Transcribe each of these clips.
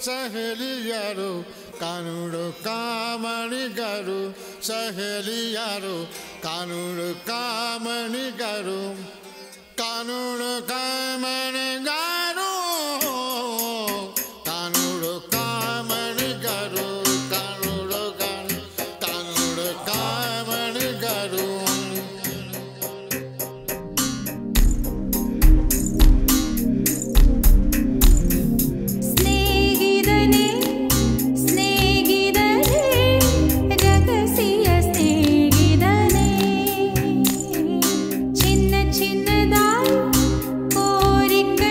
ಸಹಲಿಯರು ಕಾನೂರು ಕಾಮಣಿಗರು ಸಹಲಿಯರು ಕಾನೂರು ಕಾಮಣಿಗರು ಕಾನೂರು ಕಾಮಣಿಗರು ಕಾನೂರು ಕಾಮಣಿಗರು ಕಾನೂರು ಕಾನೂರು ಕಾಮಣಿಗರು സ്നേഹിതനേ സ്നേഹിതനേ രഹസ്യ സ്നേഹിതനേ ചിന്ന ചിന്നതായി കോരിക്ക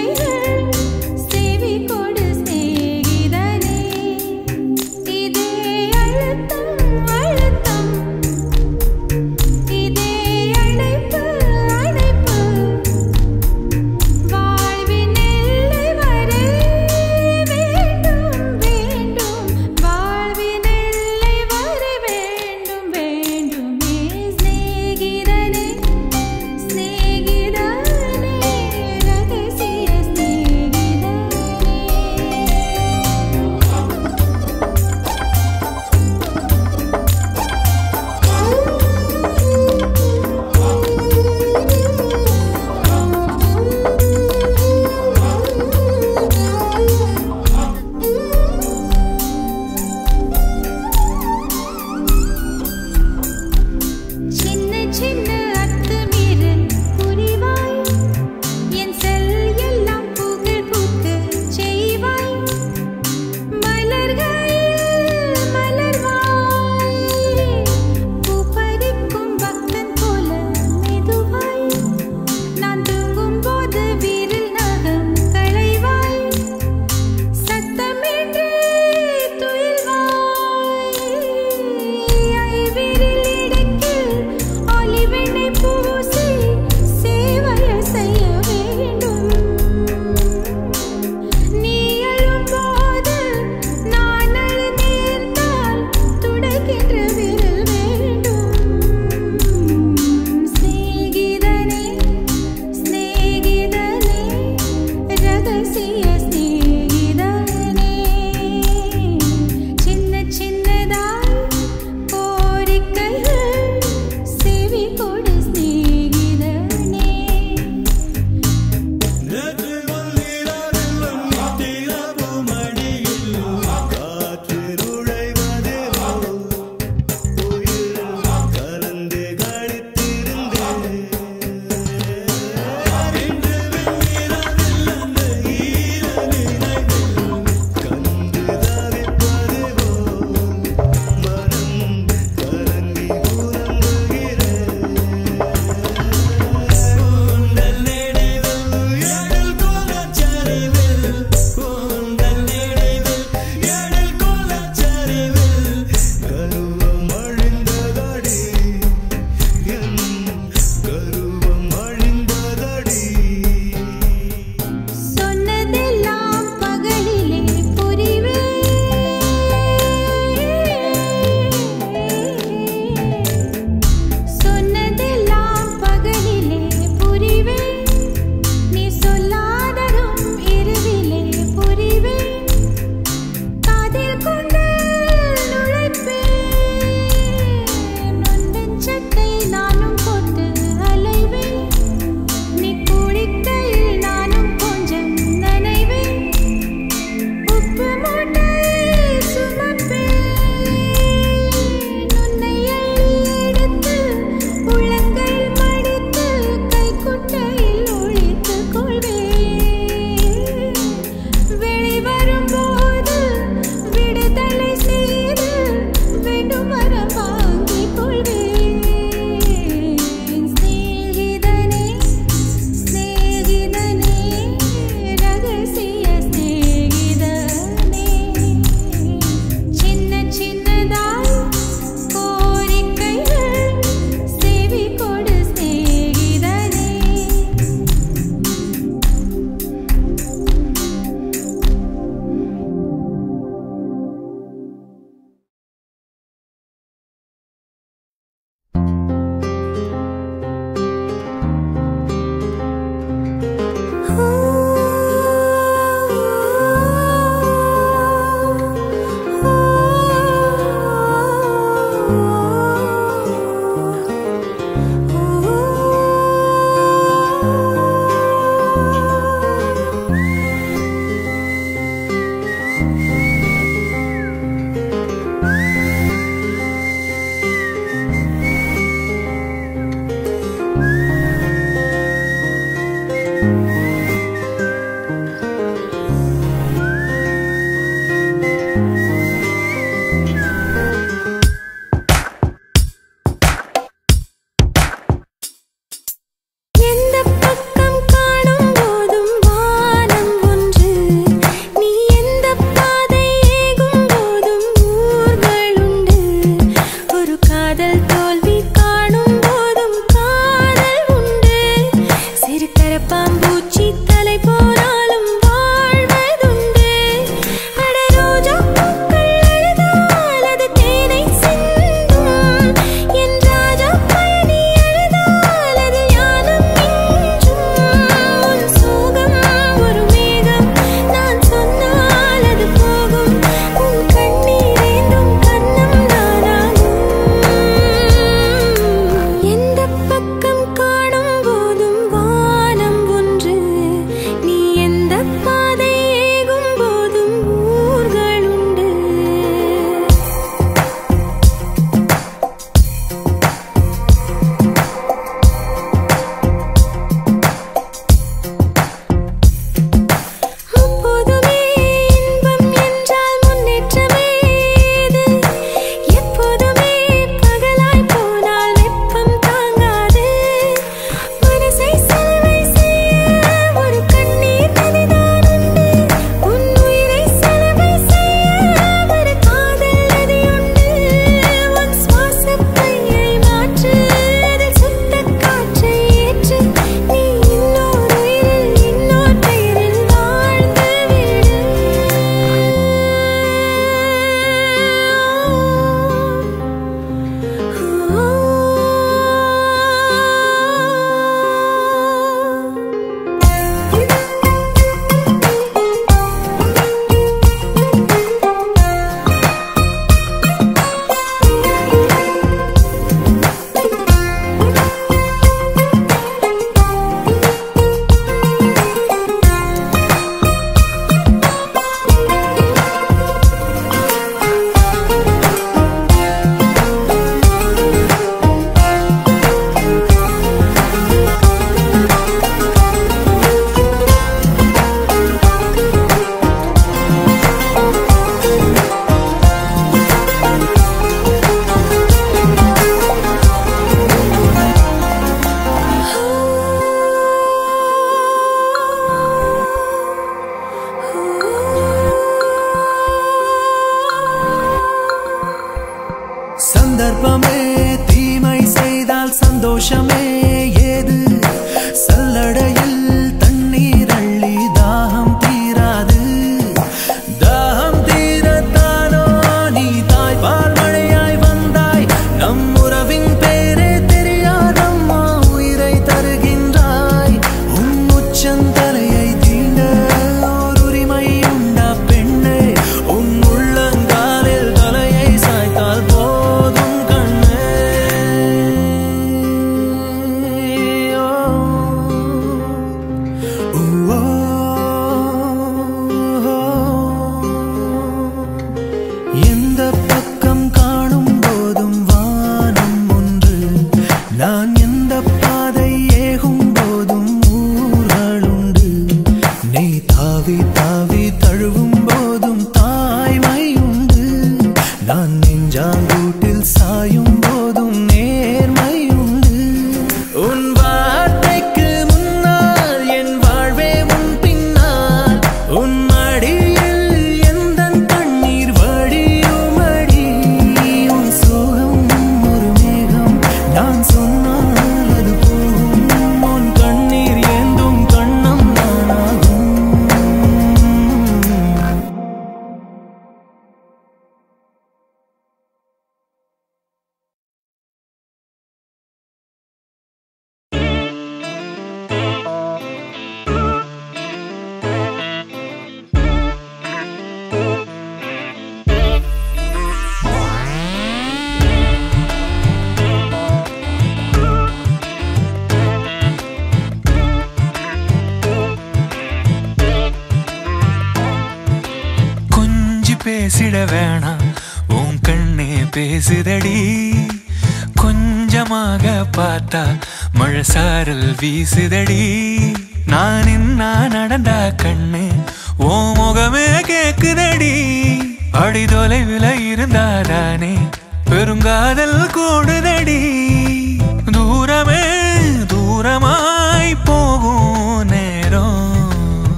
பேசிட வேணாம் உன் கண்ணே பேசுதடி கொஞ்சமாக பார்த்தா மழை சாரல் வீசுதடி நான் இன்னா நடந்தா கண்ணு ஓ முகமே கேக்குதடி அடி தொலைவில் இருந்தாதானே பெருங்காதல் கூடுதடி தூரமே தூரமாய் போகும் நேரம்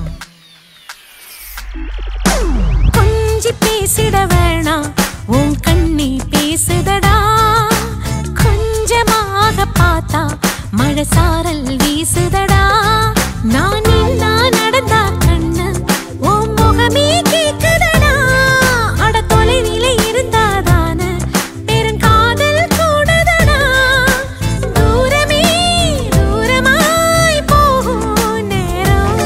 கொஞ்சி பேசிட வேணாம் உன் கண்ணி பேசுதடா கொஞ்சமாக பார்த்தா மழை சாரல் வீசுதடா நான் நின்னா நடந்தா கண்ணு உன் முகமே கேக்குதடா அட தொலைவில இருந்தாதான பெருங்காதல் கூடுதடா தூரமே தூரமாய் போகும் நேரம்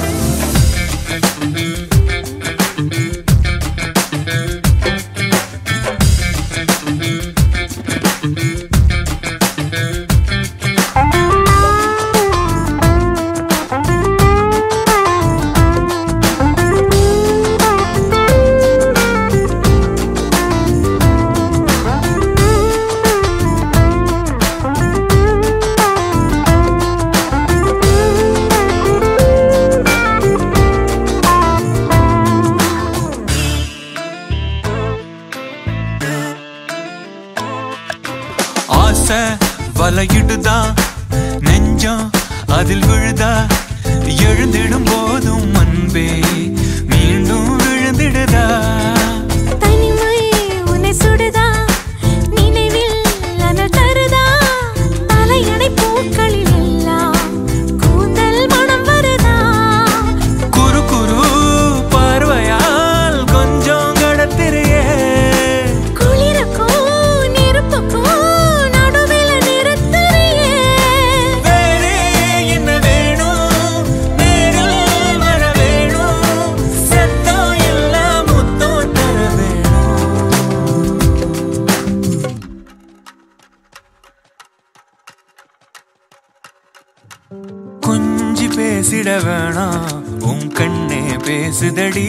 ஆசை வலையிடுதா நெஞ்சம் அதில் விழுதா எழுந்திடும் போதும் அன்பே மீண்டும் விழுந்திடுதா தனிமை உன்னை சுடுதா நினைவில் அனல் தருதா தலையணை பூக்களில் எல்லாம் கூந்தல் மனம் வருதா குறு குறு பார்வையால் கொஞ்சம் கடத்திரியே குளிருக்கும் நெருப்புக்கும் நடுவில் நிறுத்தறியே வேறே என்ன வேணும் நேரில் வர வேணும் சத்தம் எல்லாம் முத்தம் தர வேணும் கொஞ்சி பேசிட வேணாம் உன் கண்ணே பேசுதடி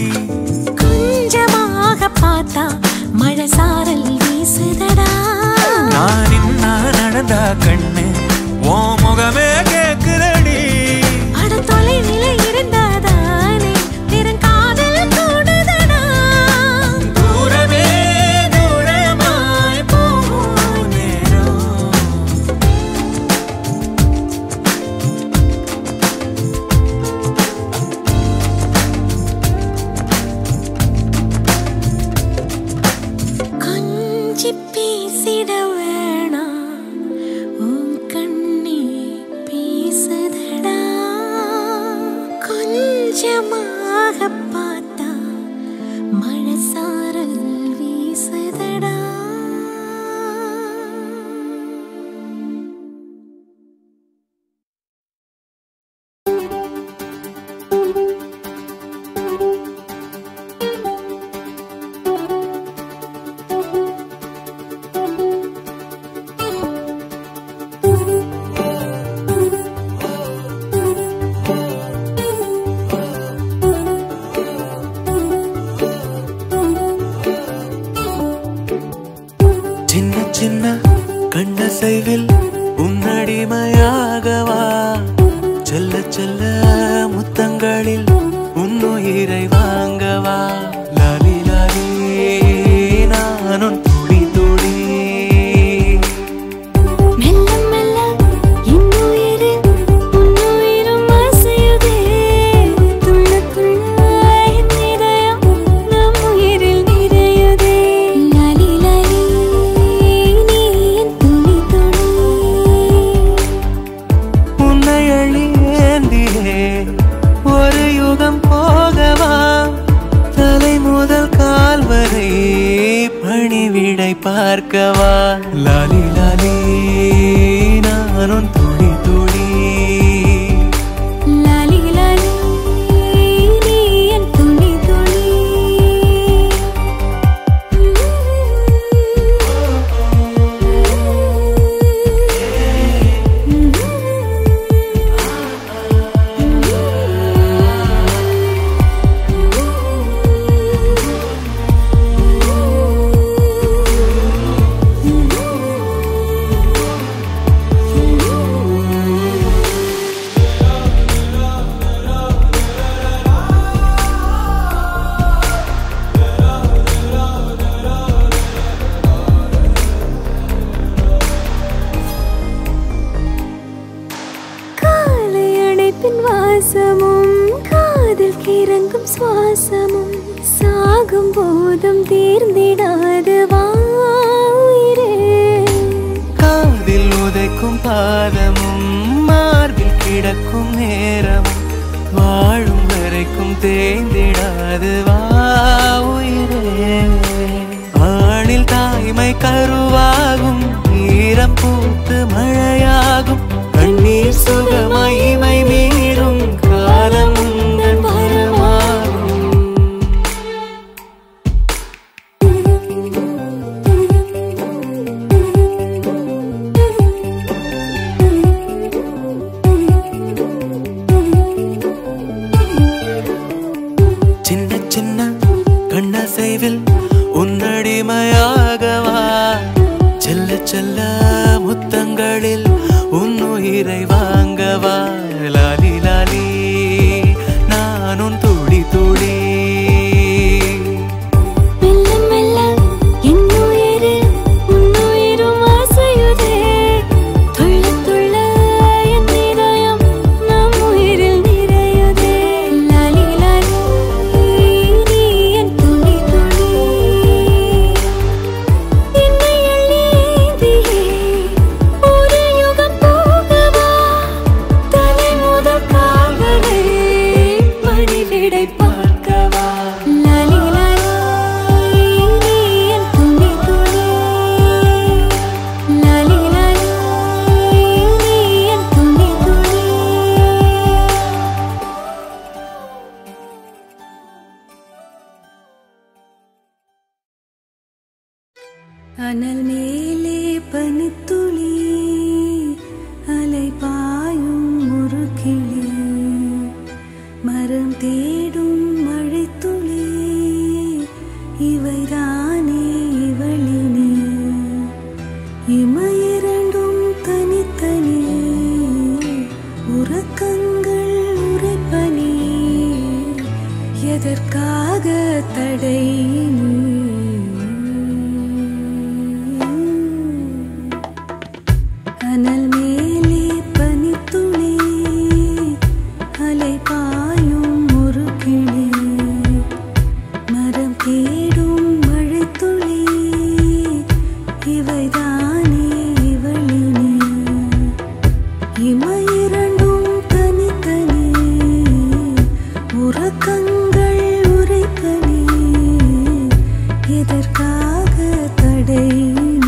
கொஞ்சமாக பார்த்தா மழை சாரல் வீசுதடா நான் இன்னா நடந்தா கண்ணு ஓ முகமே கேக்குதடி அட தொலைவில இருந்தாதானே பெருங்காதல் கூடுதடா தூரமே தூரமாய் போகும் நேரம் கொஞ்சி பேசிட வேணாம் உன் கண்ணே பேசுதடா கொஞ்சமாக பார்த்தா மழை சாரல் வீசுதடா சின்ன சின்ன கண்ணசைவில் உன்னடிமையாகவா செல்ல செல்ல முத்தங்களில் உன்னுயிரை வாங்கவா லாலி லாலி நானும் துளி துளி மெல்ல மெல்ல இன்னுயிரு உன்னுயிரும் அசையுதே துள்ள துள்ள என் இதயம் நம் உயிரில் நிறையுதே லாலி லாலி நீ என் துளி துளி உன்னை அள்ளி ஏந்தியே ஒரு யுகம் போகவா தலை முதல் கால் வரை பணிவிடை பார்க்கவா லாலி லாலி நானும் துளி துளி லாலி லாலி நீ என் துளி துளி சுவாசமும் சாகும் போதும் தீர்ந்திடாது வாயிரே காதில் உதைக்கும் பாதமும் மார்பில் கிடக்கும் நேரமும் வாழும் வரைக்கும் தேய்ந்திடாது வா உயிரே ஆணில் தாய்மை கருவாகும் ஈரம் பூத்து மழையாகும் கண்ணீர் சுகமாய் இமை மீறும் காலம் உந்தன் வரமாகும் சின்ன சின்ன கண்ணசைவில் உன்னடிமையாகவா செல்ல செல்ல முத்தங்களில் உன்னுயிரை வாங்கவா லாலி லாலி நான் உன் துளி துளி மெல்ல மெல்ல என் உயிரில் உன்னுயிரும் அசையுதே துள்ள துள்ள என் இதயம் நம் உயிரில் நிறையுதே லாலி லாலி நீ என் துளி துளி என்னை அள்ளேந்தியே ஒரு யுகம் போகவா தலை முதல் கால் வரை மணிவிடை பார்க்கவா லாலி லாலி நீ என் துளி துளி லாலி லாலி நீ என் துளி துளி அனல் மேலே பனித்துளி அலை பாயும் ஒரு கிளி மரம் தேடும் மழைத்துளி இவைதானே இவளினே இமையிரண்டும் தனித்தனி உறக்கங்கள் உரைப்பனி எதற்காக தடை நீ? அனல் மேலே பனித்துளி அலை பாயும் ஒரு கிளி மரம் தேடும் மழைத்துளி இவைதானே இவளினே இமையிரண்டும் தனித்தனி உறக்கங்கள் உரைப்பனி எதற்காக தடை நீ?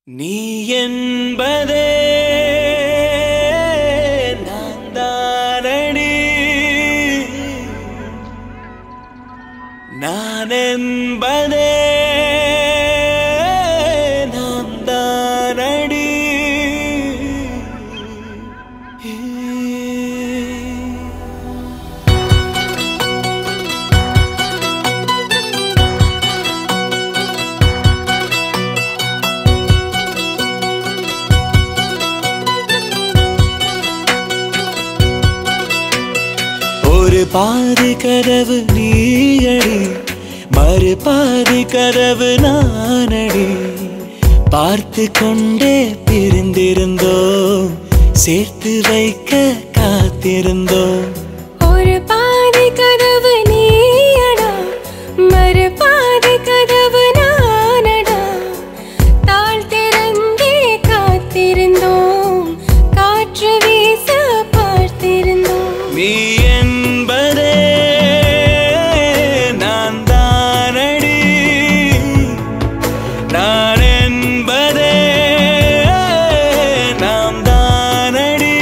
நீ என்பதே நான் தானடி நான் என்பதே நாம் தானடி ஒரு பாதி கதவு நீயடி மறு பாதி கதவு நானடி பார்த்து கொண்டே பிரிந்திருந்தோம் சேர்த்து வைக்க காத்திருந்தோம் ஒரு பாதி கதவு நீயடா மறு பாதி கதவு நானடா தாழ் திறந்தே காத்திருந்தோம் காற்று வீச பார்த்திருந்தோம் நீ என்பதே நான் தானடி நான் என்பதே நாம் தானடி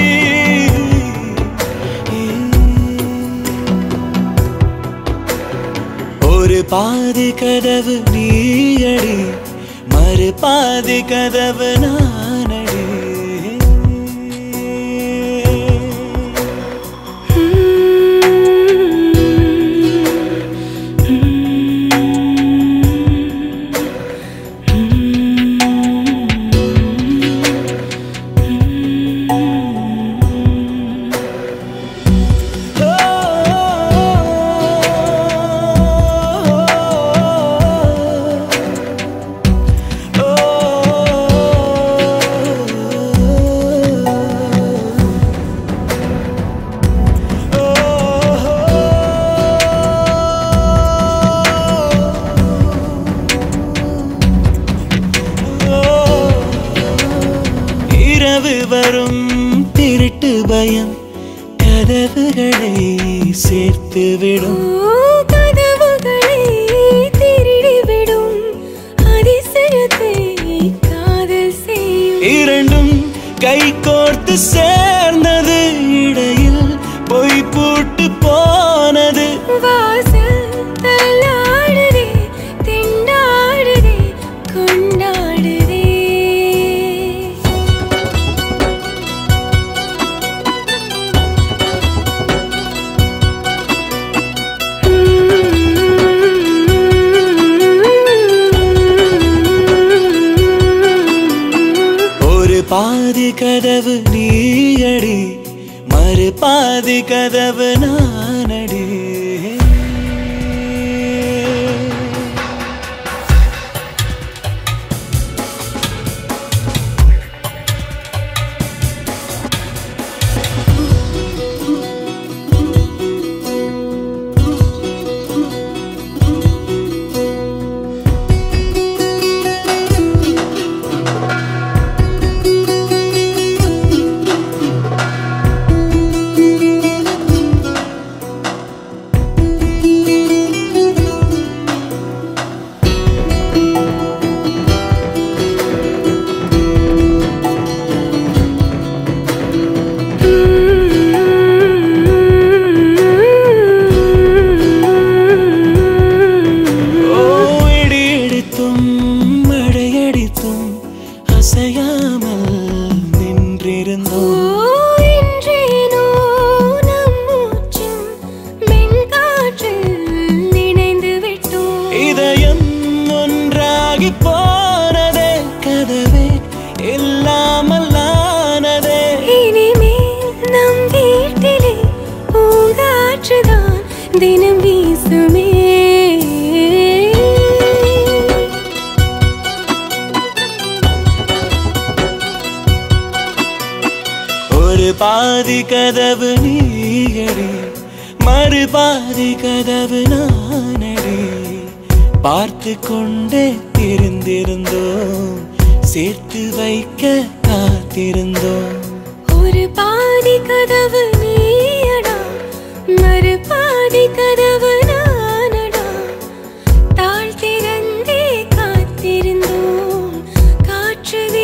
ஒரு பாதி கதவு நீயடி மறு பாதி கதவு நானடி இரவு வரும் திருட்டு பயம் கதவுகளை சேர்த்து விடும் ஓ, கதவுகளை திருடிவிடும் அதிசயத்தை காதல் செய்யும் இரண்டும் கை கோர்த்து சேர்ந்தது இடையில் பொய் பூட்டு போனது வாசல் தள்ளாடுதே திண்டாடுதே கொண்டாடுதே ஒரு பாதி கதவு நீயடி மறு பாதி கதவு நானடி ஓ இடி இடித்தும் மழையடித்தும் அசையாமல் நின்றிருந்தோம் ஓ இன்றேனோ நம் மூச்சும் மென்காற்றில் இணைந்து விட்டோம் இதயம் ஒன்றாகி போனதே கதவே இல்லாமல் ஆனதே இனிமேல் நம் வீட்டிலே பூங்காற்றுதான் தினம் வீசுமே ஒரு பாதி கதவு நீயடி மறு பாதி கதவு நானடி பார்த்து கொண்டே தெரிந்திருந்தோம் சேர்த்து வைக்க காத்திருந்தோம் ஒரு பாதி கதவு நீயடா மறு பாதி கதவு நானடா தாழ் திறந்தே காத்திருந்தோம் காற்று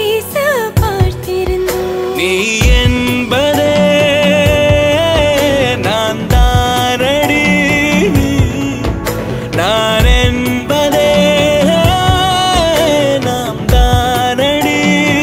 நான் என்பதே நாம் தானடி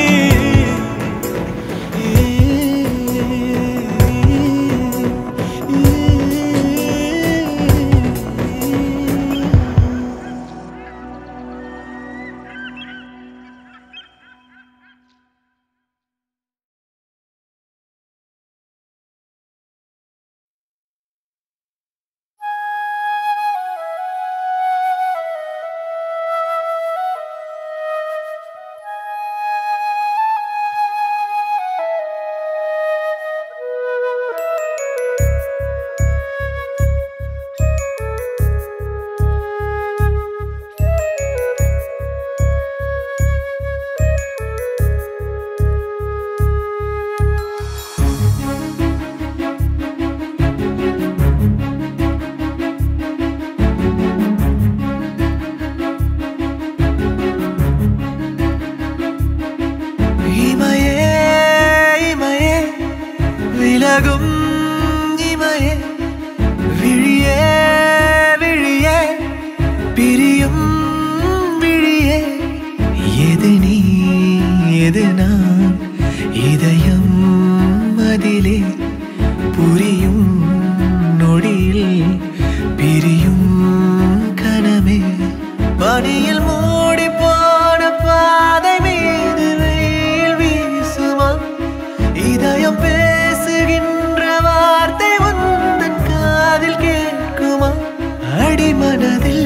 இமையே இமையே விலகும் இமையே விழியே விழியே பிரியும் விழியே எது நீ எது நான் இதயம் அதிலே புரியும் நொடியில் பிரியும் கனமே பனியில் மூடி போன பாதை மீது வெயில் வீசுமா இதயம் பேசுகின்ற வார்த்தை உந்தன் காதில் கேட்குமா அடிமனதில்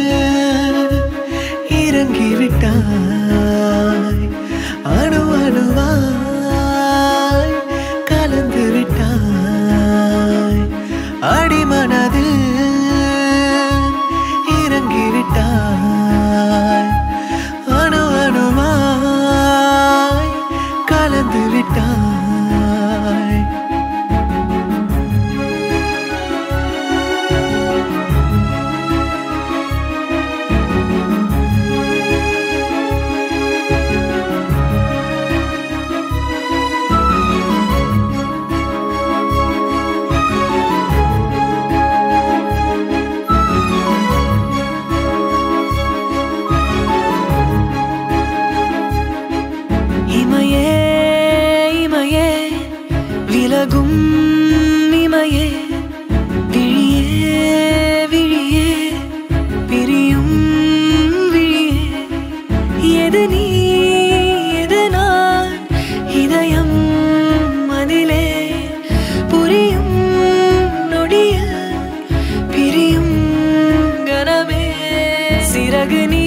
இறங்கிவிட்டாய் அணு அணுவாய் கலந்து விட்டாய் அடிமனதில் இறங்கிவிட்டாய் அணு அணுவாய் கலந்து விட்டாய் இமையே இமையே விலகும் இமையே விழியே விழியே பிரியும் விழியே எது நீ எது நான் இதயம் மதிலே புரியும் நொடியில் பிரியும் கனமே சிறகு நீ